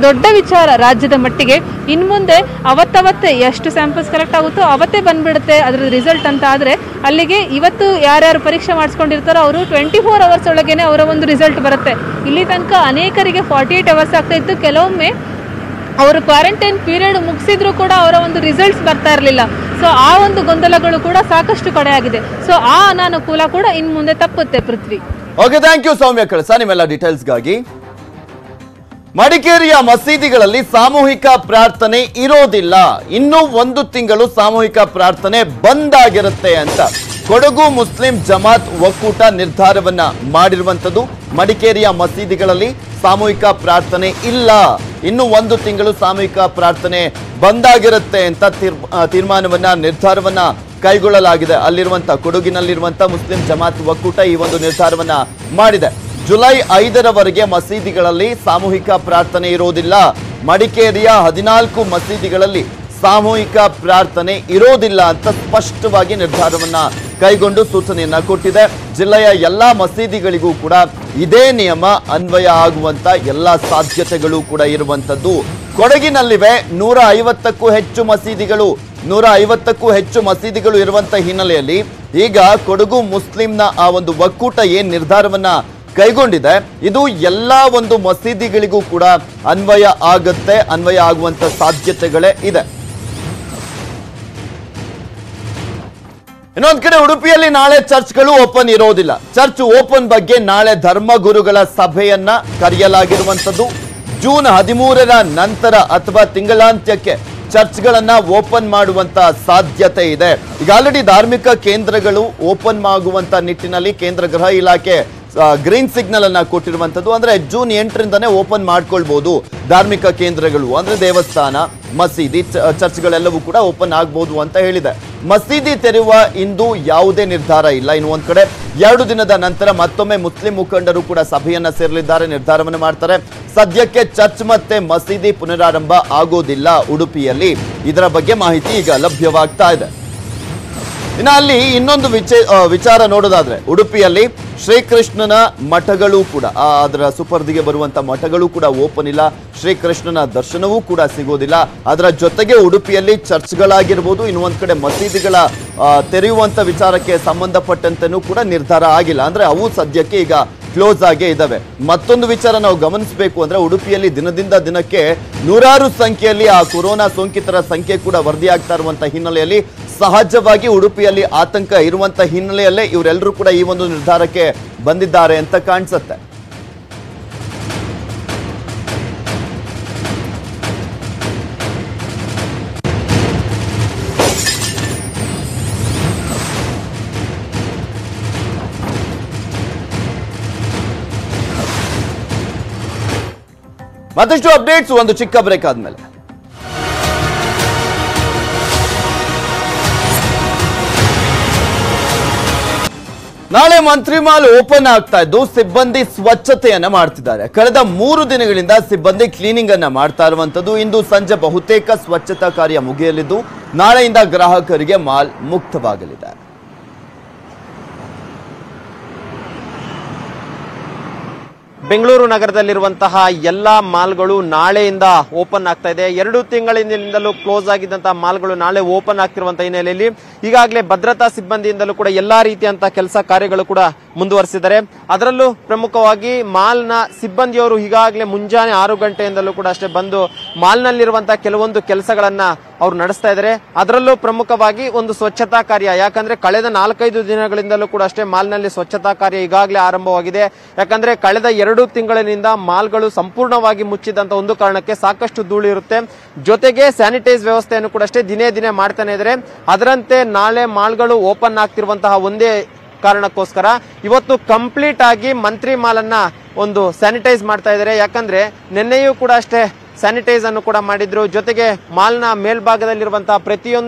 ದೊಡ್ಡ ವಿಚಾರ ರಾಜ್ಯದ ಮಟ್ಟಿಗೆ ಇನ್ನು ಮುಂದೆ ಅವತ್ತವತ್ತೇ ಎಷ್ಟು ಸ್ಯಾಂಪಲ್ಸ್ ಕಲೆಕ್ಟ್ ಆಗುತ್ತೋ ಅವತ್ತೇ ಬಂದ್ಬಿಡುತ್ತೆ ಅದ್ರ ರಿಸಲ್ಟ್ ಅಂತ ಆದರೆ ಅಲ್ಲಿಗೆ ಇವತ್ತು ಯಾರ್ಯಾರು ಪರೀಕ್ಷೆ ಮಾಡಿಸ್ಕೊಂಡಿರ್ತಾರೋ ಅವರು ಟ್ವೆಂಟಿ ಫೋರ್ ಅವರ್ಸ್ ಒಳಗೇನೆ ಅವರ ಒಂದು ರಿಸಲ್ಟ್ ಬರುತ್ತೆ ಇಲ್ಲಿ ತನಕ ಅನೇಕರಿಗೆ ಫಾರ್ಟಿ ಏಯ್ಟ್ ಅವರ್ಸ್ ಆಗ್ತಾ ಇತ್ತು ಕೆಲವೊಮ್ಮೆ ಅವರು ಕ್ವಾರಂಟೈನ್ ಪೀರಿಯಡ್ ಮುಗಿಸಿದ್ರು ಕೂಡ ಅವರ ಒಂದು ರಿಸಲ್ಟ್ಸ್ ಬರ್ತಾ ಇರಲಿಲ್ಲ ಸೊ ಆ ಒಂದು ಗೊಂದಲಗಳು ಕೂಡ ಸಾಕಷ್ಟು ಕಡೆ ಆಗಿದೆ ಸೊ ಆ ಅನಾನುಕೂಲ ಕೂಡ ಇನ್ನು ಮುಂದೆ ತಪ್ಪುತ್ತೆ Prithvi okay thank you Soumya Kalasa ನಿಮ್ಮೆಲ್ಲ ಡೀಟೇಲ್ಸ್ಗಾಗಿ ಮಡಿಕೇರಿಯ ಮಸೀದಿಗಳಲ್ಲಿ ಸಾಮೂಹಿಕ ಪ್ರಾರ್ಥನೆ ಇರೋದಿಲ್ಲ ಇನ್ನೂ ಒಂದು ತಿಂಗಳು ಸಾಮೂಹಿಕ ಪ್ರಾರ್ಥನೆ ಬಂದ್ ಆಗಿರುತ್ತೆ ಅಂತ ಕೊಡಗು ಮುಸ್ಲಿಂ ಜಮಾತ್ ಒಕ್ಕೂಟ ನಿರ್ಧಾರವನ್ನ ಮಾಡಿರುವಂತದ್ದು ಮಡಿಕೇರಿಯ ಮಸೀದಿಗಳಲ್ಲಿ ಸಾಮೂಹಿಕ ಪ್ರಾರ್ಥನೆ ಇಲ್ಲ ಇನ್ನು ಒಂದು ತಿಂಗಳು ಸಾಮೂಹಿಕ ಪ್ರಾರ್ಥನೆ ಬಂದಾಗಿರುತ್ತೆ ಅಂತ ತೀರ್- ಆ, ತೀರ್ಮಾನವನ್ನ ನಿರ್ಧಾರವನ್ನ ಕೈಗೊಳ್ಳಲಾಗಿದೆ ಅಲ್ಲಿರುವಂತ ಕೊಡಗಿನಲ್ಲಿರುವಂತ ಮುಸ್ಲಿಂ ಜಮಾತ್ ಒಕ್ಕೂಟ ಈ ಒಂದು ನಿರ್ಧಾರವನ್ನ ಮಾಡಿದೆ ಜುಲೈ ಐದರವರೆಗೆ ಮಸೀದಿಗಳಲ್ಲಿ ಸಾಮೂಹಿಕ ಪ್ರಾರ್ಥನೆ ಇರೋದಿಲ್ಲ ಮಡಿಕೇರಿಯ ಹದಿನಾಲ್ಕು ಮಸೀದಿಗಳಲ್ಲಿ ಸಾಮೂಹಿಕ ಪ್ರಾರ್ಥನೆ ಇರೋದಿಲ್ಲ ಅಂತ ಸ್ಪಷ್ಟವಾಗಿ ನಿರ್ಧಾರವನ್ನ ಕೈಗೊಂಡು ಸೂಚನೆಯನ್ನ ಕೊಟ್ಟಿದೆ ಜಿಲ್ಲೆಯ ಎಲ್ಲಾ ಮಸೀದಿಗಳಿಗೂ ಕೂಡ ಇದೇ ನಿಯಮ ಅನ್ವಯ ಆಗುವಂತ ಎಲ್ಲಾ ಸಾಧ್ಯತೆಗಳು ಕೂಡ ಇರುವಂತದ್ದು ಕೊಡಗಿನಲ್ಲಿವೆ ನೂರ ಐವತ್ತಕ್ಕೂ ಹೆಚ್ಚು ಮಸೀದಿಗಳು ನೂರ ಐವತ್ತಕ್ಕೂ ಹೆಚ್ಚು ಮಸೀದಿಗಳು ಇರುವಂತ ಹಿನ್ನೆಲೆಯಲ್ಲಿ ಈಗ ಕೊಡಗು ಮುಸ್ಲಿಂನ ಆ ಒಂದು ಒಕ್ಕೂಟ ಏನ್ ನಿರ್ಧಾರವನ್ನ ಕೈಗೊಂಡಿದೆ ಇದು ಎಲ್ಲಾ ಒಂದು ಮಸೀದಿಗಳಿಗೂ ಕೂಡ ಅನ್ವಯ ಆಗತ್ತೆ ಅನ್ವಯ ಆಗುವಂತ ಸಾಧ್ಯತೆಗಳೇ ಇದೆ ಇನ್ನೊಂದ್ ಕಡೆ ಉಡುಪಿಯಲ್ಲಿ ನಾಳೆ ಚರ್ಚ್ಗಳು ಓಪನ್ ಇರೋದಿಲ್ಲ ಚರ್ಚ್ ಓಪನ್ ಬಗ್ಗೆ ನಾಳೆ ಧರ್ಮಗುರುಗಳ ಸಭೆಯನ್ನ ಕರೆಯಲಾಗಿರುವಂತದ್ದು ಜೂನ್ ಹದಿಮೂರರ ನಂತರ ಅಥವಾ ತಿಂಗಳಾಂತ್ಯಕ್ಕೆ ಚರ್ಚ್ಗಳನ್ನ ಓಪನ್ ಮಾಡುವಂತ ಸಾಧ್ಯತೆ ಇದೆ ಈಗ ಆಲ್ರೆಡಿ ಧಾರ್ಮಿಕ ಕೇಂದ್ರಗಳು ಓಪನ್ ಆಗುವಂತ ನಿಟ್ಟಿನಲ್ಲಿ ಕೇಂದ್ರ ಗೃಹ ಇಲಾಖೆ ಗ್ರೀನ್ ಸಿಗ್ನಲ್ ಅನ್ನ ಕೊಟ್ಟಿರುವಂತದ್ದು ಅಂದ್ರೆ ಜೂನ್ ಎಂಟರಿಂದನೇ ಓಪನ್ ಮಾಡ್ಕೊಳ್ಬಹುದು ಧಾರ್ಮಿಕ ಕೇಂದ್ರಗಳು ಅಂದ್ರೆ ದೇವಸ್ಥಾನ ಮಸೀದಿ ಚ- ಚರ್ಚ್ಗಳೆಲ್ಲವೂ ಕೂಡ ಓಪನ್ ಆಗ್ಬಹುದು ಅಂತ ಹೇಳಿದೆ ಮಸೀದಿ ತೆರೆಯುವ ಇಂದು ಯಾವುದೇ ನಿರ್ಧಾರ ಇಲ್ಲ ಇನ್ನು ಒಂದ್ ಕಡೆ ಎರಡು ದಿನದ ನಂತರ ಮತ್ತೊಮ್ಮೆ ಮುಸ್ಲಿಂ ಮುಖಂಡರು ಕೂಡ ಸಭೆಯನ್ನ ಸೇರಲಿದ್ದಾರೆ ನಿರ್ಧಾರವನ್ನು ಮಾಡ್ತಾರೆ ಸದ್ಯಕ್ಕೆ ಚರ್ಚ್ ಮತ್ತೆ ಮಸೀದಿ ಪುನರಾರಂಭ ಆಗೋದಿಲ್ಲ ಉಡುಪಿಯಲ್ಲಿ ಇದರ ಬಗ್ಗೆ ಮಾಹಿತಿ ಈಗ ಲಭ್ಯವಾಗ್ತಾ ಇದೆ ಇನ್ನು ಅಲ್ಲಿ ಇನ್ನೊಂದು ವಿಚ ಆ, ವಿಚಾರ ನೋಡೋದಾದ್ರೆ ಉಡುಪಿಯಲ್ಲಿ ಶ್ರೀಕೃಷ್ಣನ ಮಠಗಳು ಕೂಡ ಆ, ಅದರ ಸುಪರ್ದಿಗೆ ಬರುವಂತ ಮಠಗಳು ಕೂಡ ಓಪನ್ ಇಲ್ಲ ಶ್ರೀಕೃಷ್ಣನ ದರ್ಶನವೂ ಕೂಡ ಸಿಗೋದಿಲ್ಲ ಅದರ ಜೊತೆಗೆ ಉಡುಪಿಯಲ್ಲಿ ಚರ್ಚ್ಗಳಾಗಿರ್ಬೋದು ಇನ್ನು ಒಂದ್ ಕಡೆ ಮಸೀದಿಗಳ ಆ, ತೆರೆಯುವಂತ ವಿಚಾರಕ್ಕೆ ಸಂಬಂಧಪಟ್ಟಂತೆನೂ ಕೂಡ ನಿರ್ಧಾರ ಆಗಿಲ್ಲ ಅಂದ್ರೆ ಅವು ಸದ್ಯಕ್ಕೆ ಈಗ ಕ್ಲೋಸ್ ಆಗೇ ಇದಾವೆ ಮತ್ತೊಂದು ವಿಚಾರ ನಾವು ಗಮನಿಸಬೇಕು ಅಂದ್ರೆ ಉಡುಪಿಯಲ್ಲಿ ದಿನದಿಂದ ದಿನಕ್ಕೆ ನೂರಾರು ಸಂಖ್ಯೆಯಲ್ಲಿ ಆ ಕೊರೋನಾ ಸೋಂಕಿತರ ಸಂಖ್ಯೆ ಕೂಡ ವರದಿಯಾಗ್ತಾ ಇರುವಂತ ಹಿನ್ನೆಲೆಯಲ್ಲಿ ಸಹಜವಾಗಿ ಉಡುಪಿಯಲ್ಲಿ ಆತಂಕ ಇರುವಂತ ಹಿನ್ನೆಲೆಯಲ್ಲೇ ಇವರೆಲ್ಲರೂ ಕೂಡ ಈ ಒಂದು ನಿರ್ಧಾರಕ್ಕೆ ಬಂದಿದ್ದಾರೆ ಅಂತ ಕಾಣಿಸುತ್ತೆ ಮತ್ತಷ್ಟು ಅಪ್ಡೇಟ್ಸ್ ಒಂದು ಚಿಕ್ಕ ಬ್ರೇಕ್ ಆದ್ಮೇಲೆ ನಾಳೆ ಮಂತ್ರಿಮಾಲ್ ಓಪನ್ ಆಗ್ತಾ ಇದ್ದು ಸಿಬ್ಬಂದಿ ಸ್ವಚ್ಛತೆಯನ್ನ ಮಾಡ್ತಿದ್ದಾರೆ ಕಳೆದ ಮೂರು ದಿನಗಳಿಂದ ಸಿಬ್ಬಂದಿ ಕ್ಲೀನಿಂಗ್ ಅನ್ನ ಮಾಡ್ತಾ ಇರುವಂತದ್ದು ಇಂದು ಸಂಜೆ ಬಹುತೇಕ ಸ್ವಚ್ಛತಾ ಕಾರ್ಯ ಮುಗಿಯಲಿದ್ದು ನಾಳೆಯಿಂದ ಗ್ರಾಹಕರಿಗೆ ಮಾಲ್ ಮುಕ್ತವಾಗಲಿದೆ ಬೆಂಗಳೂರು ನಗರದಲ್ಲಿರುವಂತಹ ಎಲ್ಲಾ ಮಾಲ್ಗಳು ನಾಳೆಯಿಂದ ಓಪನ್ ಆಗ್ತಾ ಇದೆ ಎರಡು ತಿಂಗಳಿನಿಂದಲೂ ಕ್ಲೋಸ್ ಆಗಿದ್ದಂತಹ ಮಾಲ್ಗಳು ನಾಳೆ ಓಪನ್ ಆಗ್ತಿರುವಂತಹ ಹಿನ್ನೆಲೆಯಲ್ಲಿ ಈಗಾಗಲೇ ಭದ್ರತಾ ಸಿಬ್ಬಂದಿಯಿಂದಲೂ ಕೂಡ ಎಲ್ಲಾ ರೀತಿಯಂತಹ ಕೆಲಸ ಕಾರ್ಯಗಳು ಕೂಡ ಮುಂದುವರಿಸಿದ್ದಾರೆ ಅದರಲ್ಲೂ ಪ್ರಮುಖವಾಗಿ ಮಾಲ್ನ ಸಿಬ್ಬಂದಿಯವರು ಈಗಾಗಲೇ ಮುಂಜಾನೆ ಆರು ಗಂಟೆಯಿಂದಲೂ ಕೂಡ ಅಷ್ಟೇ ಬಂದು ಮಾಲ್ನಲ್ಲಿರುವಂತಹ ಕೆಲವೊಂದು ಕೆಲಸಗಳನ್ನ ಅವ್ರು ನಡೆಸ್ತಾ ಇದ್ದಾರೆ ಅದರಲ್ಲೂ ಪ್ರಮುಖವಾಗಿ ಒಂದು ಸ್ವಚ್ಛತಾ ಕಾರ್ಯ ಯಾಕಂದ್ರೆ ಕಳೆದ ನಾಲ್ಕೈದು ದಿನಗಳಿಂದಲೂ ಕೂಡ ಅಷ್ಟೇ ಮಾಲ್ನಲ್ಲಿ ಸ್ವಚ್ಛತಾ ಕಾರ್ಯ ಈಗಾಗಲೇ ಆರಂಭವಾಗಿದೆ ಯಾಕಂದ್ರೆ ಕಳೆದ ಎರಡು ತಿಂಗಳಿನಿಂದ ಮಾಲ್ಗಳು ಸಂಪೂರ್ಣವಾಗಿ ಮುಚ್ಚಿದಂತ ಒಂದು ಕಾರಣಕ್ಕೆ ಸಾಕಷ್ಟು ಧೂಳು ಇರುತ್ತೆ ಜೊತೆಗೆ ಸ್ಯಾನಿಟೈಸ್ ವ್ಯವಸ್ಥೆಯನ್ನು ಕೂಡ ಅಷ್ಟೇ ದಿನೇ ದಿನೇ ಮಾಡ್ತಾನೆ ಇದ್ದಾರೆ ಅದರಂತೆ ನಾಳೆ ಮಾಲ್ಗಳು ಓಪನ್ ಆಗ್ತಿರುವಂತಹ ಒಂದೇ ಕಾರಣಕ್ಕೋಸ್ಕರ ಇವತ್ತು ಕಂಪ್ಲೀಟ್ ಆಗಿ ಮಂತ್ರಿ ಮಾಲನ್ನ ಒಂದು ಸ್ಯಾನಿಟೈಸ್ ಮಾಡ್ತಾ ಇದ್ದಾರೆ ಯಾಕಂದ್ರೆ ನಿನ್ನೆಯೂ ಕೂಡ ಅಷ್ಟೇ ಸ್ಯಾನಿಟೈಸ್ ಅನ್ನು ಕೂಡ ಮಾಡಿದ್ರು ಜೊತೆಗೆ ಮಾಲ್ನ ಮೇಲ್ಭಾಗದಲ್ಲಿರುವಂತಹ ಪ್ರತಿಯೊಂದು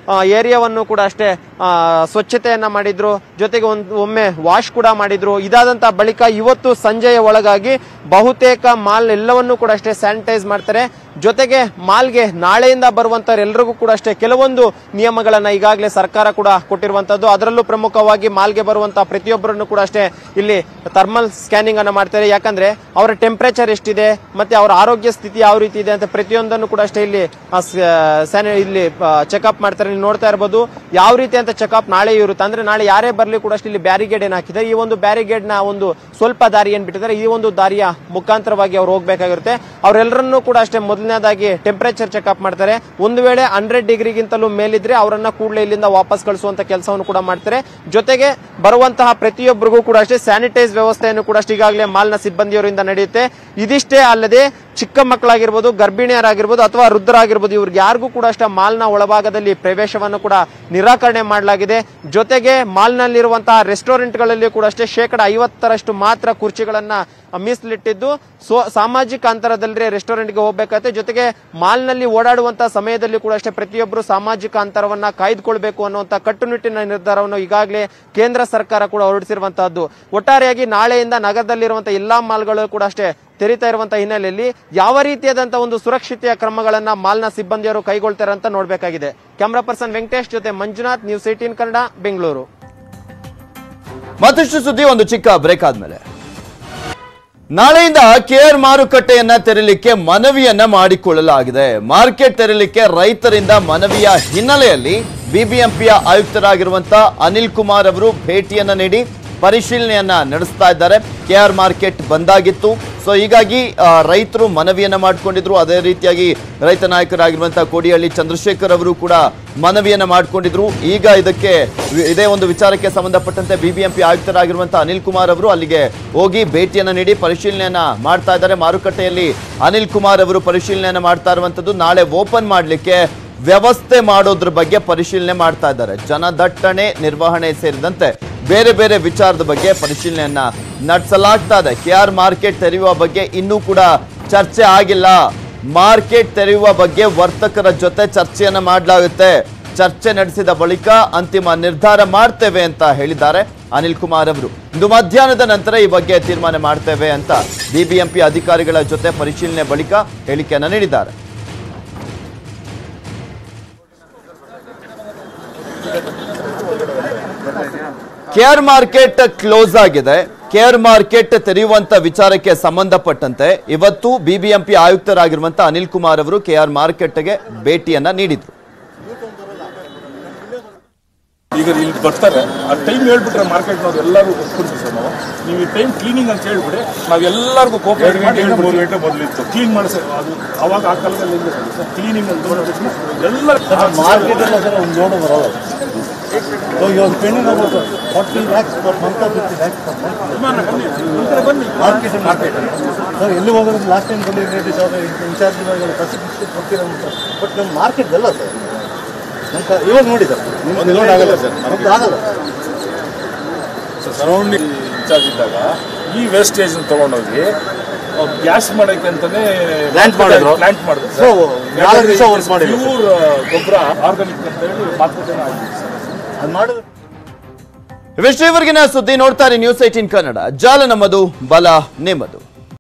ಆ, ಏರಿಯಾವನ್ನು ಕೂಡ ಅಷ್ಟೇ ಆ, ಸ್ವಚ್ಛತೆಯನ್ನ ಮಾಡಿದ್ರು ಜೊತೆಗೆ ಒಂದು ಒಮ್ಮೆ ವಾಶ್ ಕೂಡ ಮಾಡಿದ್ರು ಇದಾದಂತ ಬಳಿಕ ಇವತ್ತು ಸಂಜೆಯ ಒಳಗಾಗಿ ಬಹುತೇಕ ಮಾಲ್ ಎಲ್ಲವನ್ನೂ ಕೂಡ ಅಷ್ಟೇ ಸ್ಯಾನಿಟೈಸ್ ಮಾಡ್ತಾರೆ ಜೊತೆಗೆ ಮಾಲ್ಗೆ ನಾಳೆಯಿಂದ ಬರುವಂತವರೆಲ್ಲರಿಗೂ ಕೂಡ ಅಷ್ಟೇ ಕೆಲವೊಂದು ನಿಯಮಗಳನ್ನ ಈಗಾಗಲೇ ಸರ್ಕಾರ ಕೂಡ ಕೊಟ್ಟಿರುವಂತದ್ದು ಅದರಲ್ಲೂ ಪ್ರಮುಖವಾಗಿ ಮಾಲ್ಗೆ ಬರುವಂತ ಪ್ರತಿಯೊಬ್ಬರನ್ನು ಕೂಡ ಅಷ್ಟೇ ಇಲ್ಲಿ ಥರ್ಮಲ್ ಸ್ಕ್ಯಾನಿಂಗ್ ಅನ್ನ ಮಾಡ್ತಾರೆ ಯಾಕಂದ್ರೆ ಅವರ ಟೆಂಪರೇಚರ್ ಎಷ್ಟಿದೆ ಮತ್ತೆ ಅವರ ಆರೋಗ್ಯ ಸ್ಥಿತಿ ಯಾವ ರೀತಿ ಇದೆ ಅಂತ ಪ್ರತಿಯೊಂದನ್ನು ಕೂಡ ಅಷ್ಟೇ ಇಲ್ಲಿ ಆ, ಸ- ಸ್ಯಾನಿ- ಇಲ್ಲಿ ಚೆಕಪ್ ಮಾಡ್ತಾರೆ ನೀವು ನೋಡ್ತಾ ಇರಬಹುದು ಯಾವ ರೀತಿ ಅಂತ ಚೆಕಪ್ ನಾಳೆ ಇರುತ್ತೆ ಅಂದ್ರೆ ನಾಳೆ ಯಾರೇ ಬರಲಿ ಕೂಡ ಅಷ್ಟೇ ಇಲ್ಲಿ ಬ್ಯಾರಿಗೇಡ್ ಏನ್ ಹಾಕಿದ್ದಾರೆ ಈ ಒಂದು ಬ್ಯಾರಿಗೇಡ್ ನ ಒಂದು ಸ್ವಲ್ಪ ದಾರಿ ಏನ್ ಬಿಟ್ಟಿದ್ದಾರೆ ಈ ಒಂದು ದಾರಿಯ ಮುಖಾಂತರವಾಗಿ ಅವ್ರು ಹೋಗ್ಬೇಕಾಗಿರುತ್ತೆ ಅವರೆಲ್ಲರನ್ನೂ ಕೂಡ ಅಷ್ಟೇ ಮೊದಲನೇದಾಗಿ ಟೆಂಪರೇಚರ್ ಚೆಕಪ್ ಮಾಡ್ತಾರೆ ಒಂದು ವೇಳೆ ಹಂಡ್ರೆಡ್ ಡಿಗ್ರಿಗಿಂತಲೂ ಮೇಲಿದ್ರೆ ಅವರನ್ನ ಕೂಡಲೇ ಇಲ್ಲಿಂದ ವಾಪಸ್ ಕಳಿಸುವಂತ ಕೆಲಸವನ್ನು ಕೂಡ ಮಾಡ್ತಾರೆ ಜೊತೆಗೆ ಬರುವಂತಹ ಪ್ರತಿಯೊಬ್ಬರಿಗೂ ಕೂಡ ಅಷ್ಟೇ ಸ್ಯಾನಿಟೈಸ್ ವ್ಯವಸ್ಥೆಯನ್ನು ಕೂಡ ಅಷ್ಟೇ ಈಗಾಗಲೇ ಮಾಲ್ನ ಸಿಬ್ಬಂದಿಯವರಿಂದ ನಡೆಯುತ್ತೆ ಇದಿಷ್ಟೇ ಅಲ್ಲದೆ ಚಿಕ್ಕ ಮಕ್ಕಳಾಗಿರ್ಬೋದು ಗರ್ಭಿಣಿಯರಾಗಿರ್ಬೋದು ಅಥವಾ ವೃದ್ಧರಾಗಿರ್ಬೋದು ಇವ್ರಿಗೆ ಯಾರಿಗೂ ಕೂಡ ಅಷ್ಟೇ ಮಾಲ್ನ ಒಳಭಾಗದಲ್ಲಿ ಪ್ರವೇಶವನ್ನು ಕೂಡ ನಿರಾಕರಣೆ ಮಾಡಲಾಗಿದೆ ಜೊತೆಗೆ ಮಾಲ್ನಲ್ಲಿರುವಂತಹ ರೆಸ್ಟೋರೆಂಟ್ಗಳಲ್ಲಿ ಕೂಡ ಅಷ್ಟೇ ಶೇಕಡ ಐವತ್ತರಷ್ಟು ಮಾತ್ರ ಕುರ್ಚಿಗಳನ್ನ ಮೀಸಲಿಟ್ಟಿದ್ದು ಸೊ ಸಾಮಾಜಿಕ ಅಂತರದಲ್ಲಿ ರೆಸ್ಟೋರೆಂಟ್ಗೆ ಹೋಗ್ಬೇಕಾಗುತ್ತೆ ಜೊತೆಗೆ ಮಾಲ್ನಲ್ಲಿ ಓಡಾಡುವಂತಹ ಸಮಯದಲ್ಲಿ ಕೂಡ ಅಷ್ಟೇ ಪ್ರತಿಯೊಬ್ಬರು ಸಾಮಾಜಿಕ ಅಂತರವನ್ನ ಕಾಯ್ದುಕೊಳ್ಬೇಕು ಅನ್ನುವಂತ ಕಟ್ಟುನಿಟ್ಟಿನ ನಿರ್ಧಾರವನ್ನು ಈಗಾಗಲೇ ಕೇಂದ್ರ ಸರ್ಕಾರ ಕೂಡ ಹೊರಡಿಸಿರುವಂತಹದ್ದು ಒಟ್ಟಾರೆಯಾಗಿ ನಾಳೆಯಿಂದ ನಗರದಲ್ಲಿರುವಂತಹ ಎಲ್ಲಾ ಮಾಲ್ಗಳು ಕೂಡ ಅಷ್ಟೇ ತೆರೀತಾ ಇರುವಂತಹ ಹಿನ್ನೆಲೆಯಲ್ಲಿ ಯಾವ ರೀತಿಯಾದಂತಹ ಒಂದು ಸುರಕ್ಷತೆಯ ಕ್ರಮಗಳನ್ನ ಮಾಲ್ನ ಸಿಬ್ಬಂದಿಯವರು ಕೈಗೊಳ್ತಾರೆ ಅಂತ ನೋಡ್ಬೇಕಾಗಿದೆ ಕ್ಯಾಮರಾ ಪರ್ಸನ್ ವೆಂಕಟೇಶ್ ಜೊತೆ ಮಂಜುನಾಥ್ ನ್ಯೂಸ್ ಏಟೀನ್ ಕನ್ನಡ ಬೆಂಗಳೂರು ಮತ್ತಷ್ಟು ಸುದ್ದಿ ಒಂದು ಚಿಕ್ಕ ಬ್ರೇಕ್ ಆದ್ಮೇಲೆ ನಾಳೆಯಿಂದ ಕೇರ್ ಮಾರುಕಟ್ಟೆಯನ್ನ ತೆರಲಿಕ್ಕೆ ಮನವಿಯನ್ನ ಮಾಡಿಕೊಳ್ಳಲಾಗಿದೆ ಮಾರ್ಕೆಟ್ ತೆರಲಿಕ್ಕೆ ರೈತರಿಂದ ಮನವಿಯ ಹಿನ್ನೆಲೆಯಲ್ಲಿ ಬಿಬಿಎಂಪಿಯ ಆಯುಕ್ತರಾಗಿರುವಂತ ಅನಿಲ್ ಕುಮಾರ್ ಅವರು ಭೇಟಿಯನ್ನ ನೀಡಿ ಪರಿಶೀಲನೆಯನ್ನ ನಡೆಸ್ತಾ ಇದ್ದಾರೆ ಕೆಆರ್ ಮಾರ್ಕೆಟ್ ಬಂದಾಗಿತ್ತು ಸೊ ಹೀಗಾಗಿ ಆ, ರೈತರು ಮನವಿಯನ್ನ ಮಾಡಿಕೊಂಡಿದ್ರು ಅದೇ ರೀತಿಯಾಗಿ ರೈತ ನಾಯಕರಾಗಿರುವಂತಹ ಕೋಡಿಹಳ್ಳಿ ಚಂದ್ರಶೇಖರ್ ಅವರು ಕೂಡ ಮನವಿಯನ್ನ ಮಾಡಿಕೊಂಡಿದ್ರು ಈಗ ಇದಕ್ಕೆ ವಿ- ಇದೇ ಒಂದು ವಿಚಾರಕ್ಕೆ ಸಂಬಂಧಪಟ್ಟಂತೆ ಬಿಬಿಎಂಪಿ ಆಯುಕ್ತರಾಗಿರುವಂತಹ ಅನಿಲ್ ಕುಮಾರ್ ಅವರು ಅಲ್ಲಿಗೆ ಹೋಗಿ ಭೇಟಿಯನ್ನ ನೀಡಿ ಪರಿಶೀಲನೆಯನ್ನ ಮಾಡ್ತಾ ಇದ್ದಾರೆ ಮಾರುಕಟ್ಟೆಯಲ್ಲಿ ಅನಿಲ್ ಕುಮಾರ್ ಅವರು ಪರಿಶೀಲನೆಯನ್ನ ಮಾಡ್ತಾ ಇರುವಂತದ್ದು ನಾಳೆ ಓಪನ್ ಮಾಡಲಿಕ್ಕೆ ವ್ಯವಸ್ಥೆ ಮಾಡೋದ್ರ ಬಗ್ಗೆ ಪರಿಶೀಲನೆ ಮಾಡ್ತಾ ಇದ್ದಾರೆ ಜನದಟ್ಟಣೆ ನಿರ್ವಹಣೆ ಸೇರಿದಂತೆ ಬೇರೆ ಬೇರೆ ವಿಚಾರದ ಬಗ್ಗೆ ಪರಿಶೀಲನೆಯನ್ನ ನಡೆಸಲಾಗ್ತಾ ಇದೆ ಕೆ ಆರ್ ಮಾರ್ಕೆಟ್ ತೆರೆಯುವ ಬಗ್ಗೆ ಇನ್ನೂ ಕೂಡ ಚರ್ಚೆ ಆಗಿಲ್ಲ ಮಾರ್ಕೆಟ್ ತೆರೆಯುವ ಬಗ್ಗೆ ವರ್ತಕರ ಜೊತೆ ಚರ್ಚೆಯನ್ನ ಮಾಡಲಾಗುತ್ತೆ ಚರ್ಚೆ ನಡೆಸಿದ ಬಳಿಕ ಅಂತಿಮ ನಿರ್ಧಾರ ಮಾಡ್ತೇವೆ ಅಂತ ಹೇಳಿದ್ದಾರೆ ಅನಿಲ್ ಕುಮಾರ್ ಅವರು ಇಂದು ಮಧ್ಯಾಹ್ನದ ನಂತರ ಈ ಬಗ್ಗೆ ತೀರ್ಮಾನ ಮಾಡ್ತೇವೆ ಅಂತ ಬಿಬಿಎಂಪಿ ಅಧಿಕಾರಿಗಳ ಜೊತೆ ಪರಿಶೀಲನೆ ಬಳಿಕ ಹೇಳಿಕೆಯನ್ನ ನೀಡಿದ್ದಾರೆ ಕೇರ್ ಮಾರ್ಕೆಟ್ ಕ್ಲೋಸ್ ಆಗಿದೆ ಕೇರ್ ಮಾರ್ಕೆಟ್ ತೆರೆಯುವಂತ ವಿಚಾರಕ್ಕೆ ಸಂಬಂಧಪಟ್ಟಂತೆ ಇವತ್ತು ಬಿಬಿಎಂಪಿ ಆಯುಕ್ತರಾಗಿರುವಂತ ಅನಿಲ್ ಕುಮಾರ್ ಅವರು ಕೆಆರ್ ಮಾರ್ಕೆಟ್ಗೆ ಭೇಟಿಯನ್ನ ನೀಡಿದ್ರು ಈಗ ಇಲ್ಲಿ ಬರ್ತಾರೆ ಆ ಟೈಮ್ ಹೇಳ್ಬಿಟ್ರೆ ಮಾರ್ಕೆಟ್ನವ್ರು ಎಲ್ಲರೂ ಒಪ್ಪಿಡ್ತೀವಿ ಸರ್ ನಾವು ನೀವು ಈ ಟೈಮ್ ಕ್ಲೀನಿಂಗ್ ಅಂತ ಹೇಳ್ಬಿಡಿ ನಾವು ಎಲ್ಲರಿಗೂ ಕೋಪರೇಟ್ ಮಾಡಿ ಮೂರು ಗಂಟೆ ಮೊದಲಿತ್ತು ಕ್ಲೀನ್ ಮಾಡಿಸ ಅದು ಅವಾಗ ಆ ಕಾಲದಲ್ಲಿ ಇಲ್ಲ ಸರ್ ಕ್ಲೀನಿಂಗ್ ಅಂತ ನೋಡಿದ್ರೆ ಎಲ್ಲ ಮಾರ್ಕೆಟ್ ಎಲ್ಲ ಸರ್ ಒಂದು ನೋಡು ಬರೋಲ್ಲ ಸೊ ಇವಾಗ ಪೆಂಡಿಂಗ್ ಆಗ್ಬೋದು forty lakhs per month fifty lakhs per month ಬನ್ನಿ ಮಾರ್ಕೆಟ್ ಮಾರ್ಕೆಟ್ ಸರ್ ಎಲ್ಲಿ ಹೋಗೋದು ಲಾಸ್ಟ್ ಟೈಮ್ ಬಂದು ರೇಟ್ ಸರ್ ಇನ್ಚಾರ್ಜ್ ಕಸಿ ಬಿಟ್ಟು ಕೊಡ್ತೀರ ಬಟ್ ನಮ್ಮ ಮಾರ್ಕೆಟ್ ಎಲ್ಲ ಸರ್ ನಮ್ಮ ಕ- ಇವಾಗ ನೋಡಿ ಸರ್ ನಿಮ್ಗೆ ನೋಡಿ ಆಗಲ್ಲ ಸರ್ ನಮ್ದು ಆಗಲ್ಲ ಸರೌಂಡಿಂಗ್ ಇನ್ಚಾರ್ಜ್ ಇದ್ದಾಗ ಈ ವೇಸ್ಟೇಜ್ ತಗೊಂಡೋಗಿ ಗ್ಯಾಸ್ ಮಾಡೋಕೆ ಅಂತಾನೆ Plant ಮಾಡಿದ್ರು. ಪ್ಲಾಂಟ್ ಮಾಡಿದ್ರು So, ನಾಲ್ಕು ದಿವಸ work ಮಾಡಿದ್ರು. ಪ್ಯೂರ್ ಗೊಬ್ಬರ ಆರ್ಗಾನಿಕ್ ಅಂತ ಹೇಳಿ ಮಾತುಕತೆ ಆಗಿದೆ ಸರ್ ಅದು ಮಾಡಿದ್ರೆ ಇವಿಷ್ಟು ಇವರೆಗಿನ ಸುದ್ದಿ ನೋಡ್ತಾರೆ ನ್ಯೂಸ್ ಏಟೀನ್ ಕನ್ನಡ ಜಾಲ ನಮ್ಮದು ಬಲ ನಿಮ್ಮದು